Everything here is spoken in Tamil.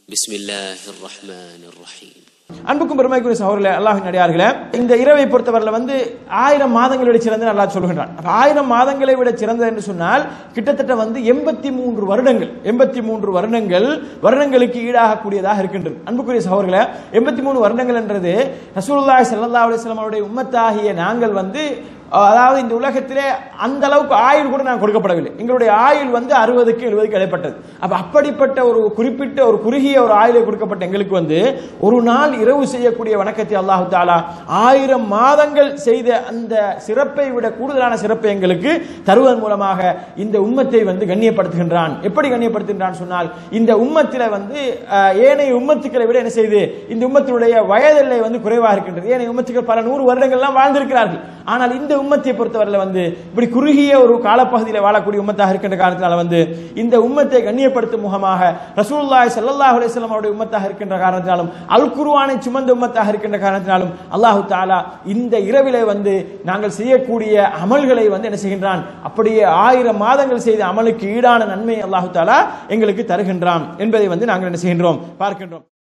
بسم الله الرحمن الرحيم அன்புக்கும் பெருமைக்குரிய சகோதரர்களே அல்லாஹின் அடியார்களே இந்த இரவை பொறுத்தவரையில் வந்து ஆயிரம் மாதங்களை விட சிறந்து அல்லாஹ் சொல்கின்றான் அப்ப ஆயிரம் மாதங்களை விட சிறந்தது என்று சொன்னால் கிட்டத்தட்ட வந்து எண்பத்தி மூன்று வருடங்கள் எண்பத்தி மூன்று வருடங்கள் வருடங்களுக்கு ஈடாகக்கூடியதாக இருக்கின்றது அன்புக்குரிய சகோதரர்களே எண்பத்தி மூணு வருடங்கள் என்றது ரசூலுல்லாஹி ஸல்லல்லாஹு அலைஹி வஸல்லம் அவருடைய உம்மத்தாகிய நாங்கள் வந்து அதாவது இந்த உலகத்திலே அந்த அளவுக்கு ஆயுள் கூட நான் கொடுக்கப்படவில்லை எங்களுடைய ஆயுள் வந்து அறுபதுக்கு எழுபதுக்கு இடைப்பட்டது அப்ப அப்படிப்பட்ட ஒரு குறிப்பிட்ட ஒரு குறுகிய ஒரு ஆயுளை கொடுக்கப்பட்ட எங்களுக்கு வந்து ஒரு நாள் இரவு செய்யக்கூடிய வணக்கத்தை அல்லாஹு தாலா ஆயிரம் மாதங்கள் செய்த அந்த சிறப்பை விட கூடுதலான சிறப்பை எங்களுக்கு தருவதன் மூலமாக இந்த உம்மத்தை வந்து கண்ணியப்படுத்துகின்றான் எப்படி கண்ணியப்படுத்துகின்றான் சொன்னால் இந்த உம்மத்தில வந்து அஹ், ஏனைய உம்மத்துக்களை விட என்ன செய்து இந்த உம்மத்தினுடைய வயதில்லை வந்து குறைவாக இருக்கின்றது ஏனைய உம்மத்துக்கள் பல நூறு வருடங்கள்லாம் வாழ்ந்திருக்கிறார்கள் ஆனால் இந்த உம்மத்தை பொறுத்தவரையில் வந்து இப்படி குறுகிய ஒரு காலப்பகுதியில் வாழக்கூடிய உம்மத்தாக இருக்கின்ற காரணத்தினால வந்து இந்த உம்மத்தை கண்ணியப்படுத்தும் முகமாக ரசூலுல்லாஹி ஸல்லல்லாஹு அலைஹி வஸல்லம் அவருடைய உம்மத்தாக இருக்கின்ற காரணத்தினாலும் அல் குர்ஆனை சுமந்த உம்மத்தாக இருக்கின்ற காரணத்தினாலும் அல்லாஹு தாலா இந்த இரவிலே வந்து நாங்கள் செய்யக்கூடிய அமல்களை வந்து என்ன செய்கின்றான் அப்படியே ஆயிரம் மாதங்கள் செய்த அமலுக்கு ஈடான நன்மை அல்லாஹு தாலா எங்களுக்கு தருகின்றான் என்பதை வந்து நாங்கள் என்ன செய்கின்றோம் பார்க்கின்றோம்